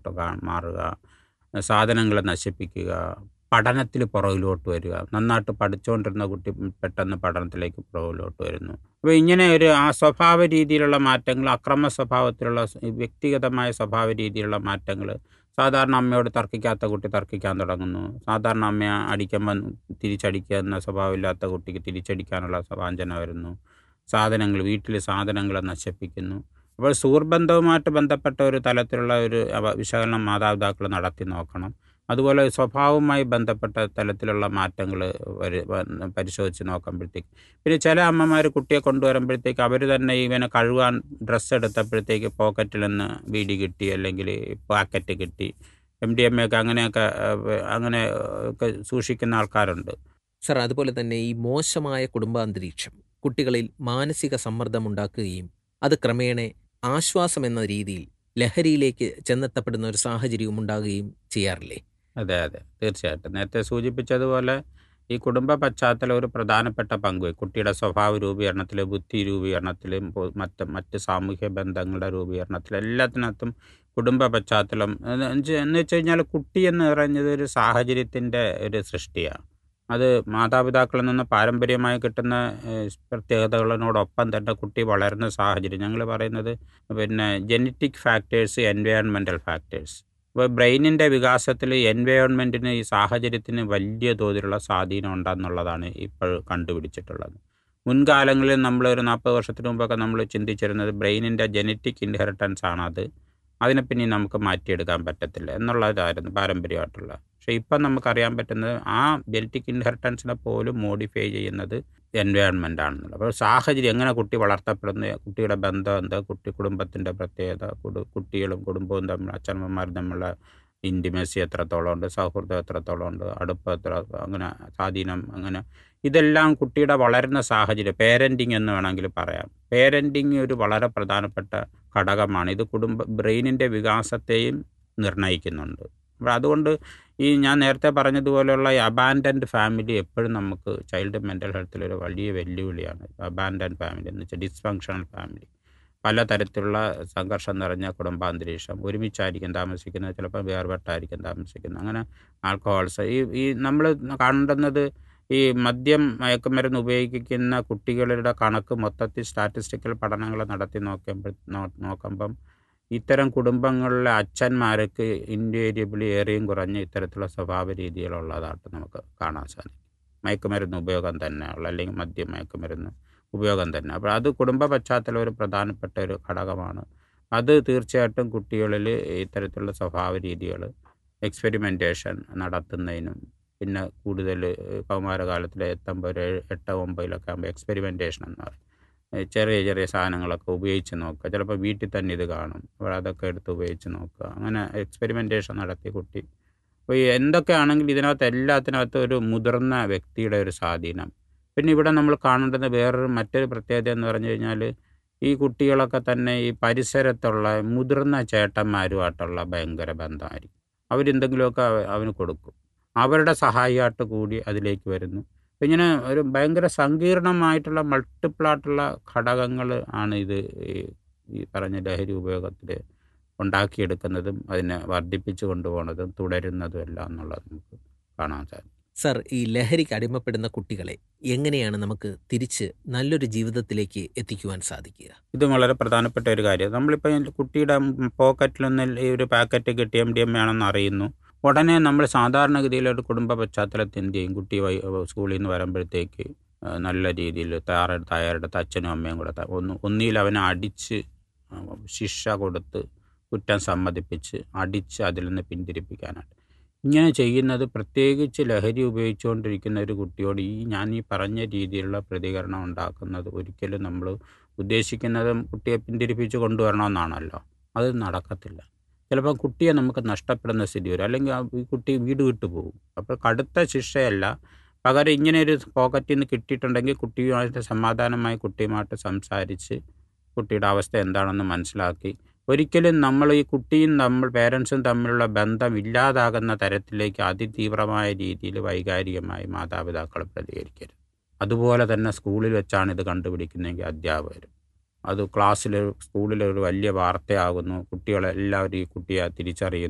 പുറകോട്ട് കാ- മാറുക സാധനങ്ങൾ നശിപ്പിക്കുക പഠനത്തിൽ പുറകിലോട്ട് വരിക നന്നായിട്ട് പഠിച്ചുകൊണ്ടിരുന്ന കുട്ടി പെട്ടെന്ന് പഠനത്തിലേക്ക് പുറകിലോട്ട് വരുന്നു അപ്പോൾ ഇങ്ങനെ ഒരു ആ സ്വഭാവ രീതിയിലുള്ള മാറ്റങ്ങൾ അക്രമ സ്വഭാവത്തിലുള്ള സ് വ്യക്തിഗതമായ സ്വഭാവ രീതിയിലുള്ള മാറ്റങ്ങൾ സാധാരണ അമ്മയോട് തർക്കിക്കാത്ത കുട്ടി തർക്കിക്കാൻ തുടങ്ങുന്നു സാധാരണ അമ്മയെ അടിക്കുമ്പോൾ തിരിച്ചടിക്കുന്ന സ്വഭാവമില്ലാത്ത കുട്ടിക്ക് തിരിച്ചടിക്കാനുള്ള വാഞ്ചന വരുന്നു സാധനങ്ങൾ വീട്ടിൽ സാധനങ്ങൾ നശിപ്പിക്കുന്നു അപ്പോൾ സുഹൃബന്ധവുമായിട്ട് ബന്ധപ്പെട്ട ഒരു തലത്തിലുള്ള ഒരു അവ- വിശകലനം മാതാപിതാക്കൾ നടത്തി നോക്കണം അതുപോലെ സ്വഭാവവുമായി ബന്ധപ്പെട്ട തലത്തിലുള്ള മാറ്റങ്ങൾ പരിശോധിച്ച് നോക്കുമ്പോഴത്തേക്ക് പിന്നെ ചില അമ്മമാർ കുട്ടിയെ കൊണ്ടുവരുമ്പോഴത്തേക്ക് അവർ തന്നെ ഇവനെ കഴുകാൻ ഡ്രസ്സ് എടുത്തപ്പോഴത്തേക്ക് പോക്കറ്റിൽ നിന്ന് ബീഡി കിട്ടി അല്ലെങ്കിൽ പാക്കറ്റ് കിട്ടി എം ഡി എം എ ഒക്കെ അങ്ങനെയൊക്കെ ഏഹ്, അങ്ങനെ ഒക്കെ സൂക്ഷിക്കുന്ന ആൾക്കാരുണ്ട് സർ അതുപോലെ തന്നെ ഈ മോശമായ കുടുംബാന്തരീക്ഷം കുട്ടികളിൽ മാനസിക സമ്മർദ്ദമുണ്ടാക്കുകയും അത് ക്രമേണ ആശ്വാസം എന്ന രീതിയിൽ ലഹരിയിലേക്ക് ചെന്നെത്തപ്പെടുന്ന ഒരു സാഹചര്യവും ഉണ്ടാകുകയും ചെയ്യാറില്ലേ അതെ അതെ തീർച്ചയായിട്ടും നേരത്തെ സൂചിപ്പിച്ചതുപോലെ ഈ കുടുംബ പശ്ചാത്തലം ഒരു പ്രധാനപ്പെട്ട പങ്ക് വഹിക്കും. കുട്ടിയുടെ സ്വഭാവ രൂപീകരണത്തിൽ ബുദ്ധി രൂപീകരണത്തിലും പൊ- മറ്റ് മറ്റ് സാമൂഹ്യ ബന്ധങ്ങളുടെ രൂപീകരണത്തിലും എല്ലാത്തിനകത്തും കുടുംബ പശ്ചാത്തലം എന്ന് വെച്ച് എന്ന് വെച്ച് കഴിഞ്ഞാൽ കുട്ടി എന്ന് പറയുന്നത് ഒരു സാഹചര്യത്തിൻ്റെ ഒരു സൃഷ്ടിയാണ് അത് മാതാപിതാക്കളിൽ നിന്ന് പാരമ്പര്യമായി കിട്ടുന്ന ഏഹ്, പ്രത്യേകതകളോടൊപ്പം തന്നെ കുട്ടി വളരുന്ന സാഹചര്യം ഞങ്ങൾ പറയുന്നത് പിന്നെ ജനറ്റിക് ഫാക്ടേഴ്സ് എൻവയോൺമെൻറ്റൽ ഫാക്ടേഴ്സ് അപ്പോൾ ബ്രെയിനിൻ്റെ വികാസത്തിൽ എൻവയോൺമെൻറ്റിന് ഈ സാഹചര്യത്തിന് വലിയ തോതിലുള്ള സ്വാധീനം ഉണ്ടെന്നുള്ളതാണ് ഇപ്പോൾ കണ്ടുപിടിച്ചിട്ടുള്ളത് മുൻകാലങ്ങളിൽ നമ്മൾ ഒരു നാൽപ്പത് വർഷത്തിന് മുമ്പൊക്കെ നമ്മൾ ചിന്തിച്ചിരുന്നത് ബ്രെയിനിൻ്റെ ജനറ്റിക് ഇൻഹെറിറ്റൻസ് ആണത് അതിനെ പിന്നെ നമുക്ക് മാറ്റിയെടുക്കാൻ പറ്റത്തില്ല എന്നുള്ളതായിരുന്നു പാരമ്പര്യമായിട്ടുള്ള പക്ഷേ ഇപ്പം നമുക്കറിയാൻ പറ്റുന്നത് ആ ജനറ്റിക് ഇൻഹെറിറ്റൻസിനെ പോലും മോഡിഫൈ ചെയ്യുന്നത് എൻവയോൺമെൻ്റ് ആണെന്നുള്ളത് അപ്പോൾ സാഹചര്യം എങ്ങനെ കുട്ടി വളർത്തപ്പെടുന്നു കുട്ടിയുടെ ബന്ധം എന്താ കുട്ടി കുടുംബത്തിൻ്റെ പ്രത്യേകത കുടു- കുട്ടികളും കുടുംബവും തമ്മിൽ അച്ഛനമ്മമാരും തമ്മിലുള്ള ഇൻറ്റിമസി എത്രത്തോളം ഉണ്ട് സൗഹൃദം എത്രത്തോളം ഉണ്ട് അടുപ്പം എത്ര അങ്ങനെ സ്വാധീനം അങ്ങനെ ഇതെല്ലാം കുട്ടിയുടെ വളരുന്ന സാഹചര്യം പേരൻറ്റിങ് എന്ന് വേണമെങ്കിൽ പറയാം പേരൻറ്റിങ് ഒരു വളരെ പ്രധാനപ്പെട്ട ഘടകമാണ് ഇത് കുടുംബ ബ്രെയിനിൻ്റെ വികാസത്തെയും നിർണ്ണയിക്കുന്നുണ്ട് അപ്പോൾ അതുകൊണ്ട് ഈ ഞാൻ നേരത്തെ പറഞ്ഞതുപോലെയുള്ള ഈ അബാൻഡൻഡ് ഫാമിലി എപ്പോഴും നമുക്ക് ചൈൽഡ് മെൻ്റൽ ഹെൽത്തിലൊരു വലിയ വെല്ലുവിളിയാണ് അബാൻഡൻഡ് ഫാമിലി എന്ന് വെച്ചാൽ ഡിസ്ഫങ്ഷണൽ ഫാമിലി പലതരത്തിലുള്ള സംഘർഷം നിറഞ്ഞ കുടുംബാന്തരീക്ഷം ഒരുമിച്ചായിരിക്കും താമസിക്കുന്നത് ചിലപ്പോൾ വേർപെട്ടായിരിക്കും താമസിക്കുന്നത് അങ്ങനെ ആൽക്കഹോൾസ് ഈ ഈ നമ്മൾ കാണുന്നത് ഈ മദ്യം മയക്കുമരുന്ന് ഉപയോഗിക്കുന്ന കുട്ടികളുടെ കണക്ക് മൊത്തത്തിൽ സ്റ്റാറ്റിസ്റ്റിക്കൽ പഠനങ്ങൾ നടത്തി നോക്കുമ്പോൾ നോക്കുമ്പം ഇത്തരം കുടുംബങ്ങളിലെ അച്ഛന്മാർക്ക് ഇൻവേരിയബിളി ഏറെയും കുറഞ്ഞ ഇത്തരത്തിലുള്ള സ്വഭാവ രീതികളുള്ളതായിട്ട് നമുക്ക് കാണാൻ സാധിക്കും മയക്കുമരുന്ന് ഉപയോഗം തന്നെയുള്ള അല്ലെങ്കിൽ മദ്യം മയക്കുമരുന്ന് ഉപയോഗം തന്നെ അപ്പോൾ അത് കുടുംബ പശ്ചാത്തലം ഒരു പ്രധാനപ്പെട്ട ഒരു ഘടകമാണ് അത് തീർച്ചയായിട്ടും കുട്ടികളിൽ ഇത്തരത്തിലുള്ള സ്വഭാവ രീതികൾ എക്സ്പെരിമെൻറ്റേഷൻ നടത്തുന്നതിനും പിന്നെ കൂടുതൽ കൗമാരകാലത്തിൽ എത്തുമ്പോൾ ഒരു ഏഴ് എട്ട് ഒമ്പതിലൊക്കെ ആകുമ്പോൾ എക്സ്പെരിമെൻറ്റേഷൻ എന്ന് പറയും ഏഹ് ചെറിയ ചെറിയ സാധനങ്ങളൊക്കെ ഉപയോഗിച്ച് നോക്കുക ചിലപ്പോൾ വീട്ടിൽ തന്നെ ഇത് കാണും അപ്പോൾ അതൊക്കെ എടുത്ത് ഉപയോഗിച്ച് നോക്കുക അങ്ങനെ എക്സ്പെരിമെൻറ്റേഷൻ നടത്തി കുട്ടി അപ്പോൾ ഈ എന്തൊക്കെയാണെങ്കിലും ഇതിനകത്ത് എല്ലാത്തിനകത്തും ഒരു മുതിർന്ന വ്യക്തിയുടെ ഒരു സ്വാധീനം പിന്നെ ഇവിടെ നമ്മൾ കാണേണ്ടത് വേറൊരു മറ്റൊരു പ്രത്യേകത എന്ന് പറഞ്ഞു കഴിഞ്ഞാൽ ഈ കുട്ടികളൊക്കെ തന്നെ ഈ പരിസരത്തുള്ള മുതിർന്ന ചേട്ടന്മാരുമായിട്ടുള്ള ഭയങ്കര ബന്ധമായിരിക്കും അവരെന്തെങ്കിലുമൊക്കെ അവ- അവന് കൊടുക്കും അവരുടെ സഹായിയായിട്ട് കൂടി അതിലേക്ക് വരുന്നു ഇങ്ങനെ ഒരു ഭയങ്കര സങ്കീർണമായിട്ടുള്ള മൾട്ടിപ്പിളായിട്ടുള്ള ഘടകങ്ങൾ ആണ് ഇത് ഈ ഈ പറഞ്ഞ ലഹരി ഉപയോഗത്തിൽ ഉണ്ടാക്കിയെടുക്കുന്നതും അതിനെ വർദ്ധിപ്പിച്ചു കൊണ്ടുപോകുന്നതും തുടരുന്നതും എല്ലാം എന്നുള്ളത് നമുക്ക് കാണാൻ സാധിക്കും സർ ഈ ലഹരിക്ക് അടിമപ്പെടുന്ന കുട്ടികളെ എങ്ങനെയാണ് നമുക്ക് തിരിച്ച് നല്ലൊരു ജീവിതത്തിലേക്ക് എത്തിക്കുവാൻ സാധിക്കുക ഇത് വളരെ പ്രധാനപ്പെട്ട ഒരു കാര്യം നമ്മളിപ്പോൾ കുട്ടിയുടെ പോക്കറ്റിൽ നിന്ന് ഈ ഒരു പാക്കറ്റ് കിട്ടി എം ഡി എം ആണെന്ന് അറിയുന്നു ഉടനെ നമ്മൾ സാധാരണഗതിയിൽ ഒരു കുടുംബ പശ്ചാത്തലത്തിൽ എന്ത് ചെയ്യും കുട്ടി വൈ സ്കൂളിൽ നിന്ന് വരുമ്പോഴത്തേക്ക് ആ, നല്ല രീതിയിൽ തയ്യാറെടുത്ത് തയ്യാറെടുത്ത് അച്ഛനും അമ്മയും കൂടെ ത- ഒന്ന് ഒന്നിയിൽ അവനെ അടിച്ച് ആ, ശിക്ഷ കൊടുത്ത് കുറ്റം സമ്മതിപ്പിച്ച് അടിച്ച് അതിൽ നിന്ന് പിന്തിരിപ്പിക്കാനായിട്ട് ഇങ്ങനെ ചെയ്യുന്നത് പ്രത്യേകിച്ച് ലഹരി ഉപയോഗിച്ചുകൊണ്ടിരിക്കുന്ന ഒരു കുട്ടിയോട് ഈ ഞാൻ ഈ പറഞ്ഞ രീതിയിലുള്ള പ്രതികരണം ഉണ്ടാക്കുന്നത് ഒരിക്കലും നമ്മൾ ഉദ്ദേശിക്കുന്നതും കുട്ടിയെ പിന്തിരിപ്പിച്ച് കൊണ്ടുവരണമെന്നാണല്ലോ അത് നടക്കത്തില്ല ചിലപ്പോൾ കുട്ടിയെ നമുക്ക് നഷ്ടപ്പെടുന്ന സ്ഥിതി വരും അല്ലെങ്കിൽ ആ ഈ കുട്ടി വീട് വിട്ടു പോകും അപ്പോൾ കടുത്ത ശിക്ഷയല്ല പകരം ഇങ്ങനെ ഒരു പോക്കറ്റിൽ നിന്ന് കിട്ടിയിട്ടുണ്ടെങ്കിൽ കുട്ടിയുമായിട്ട് സമാധാനമായി കുട്ടിയുമായിട്ട് സംസാരിച്ച് കുട്ടിയുടെ അവസ്ഥ എന്താണെന്ന് മനസ്സിലാക്കി ഒരിക്കലും നമ്മൾ ഈ കുട്ടിയും നമ്മൾ പേരൻസും തമ്മിലുള്ള ബന്ധം ഇല്ലാതാകുന്ന തരത്തിലേക്ക് അതിതീവ്രമായ രീതിയിൽ വൈകാരികമായി മാതാപിതാക്കൾ പ്രതികരിക്കരുത് അതുപോലെ തന്നെ സ്കൂളിൽ വെച്ചാണ് ഇത് കണ്ടുപിടിക്കുന്നതെങ്കിൽ അധ്യാപകർ അത് ക്ലാസ്സിൽ സ്കൂളിൽ ഒരു വലിയ വാർത്തയാകുന്നു കുട്ടികളെല്ലാവരും ഈ കുട്ടിയെ തിരിച്ചറിയുന്നു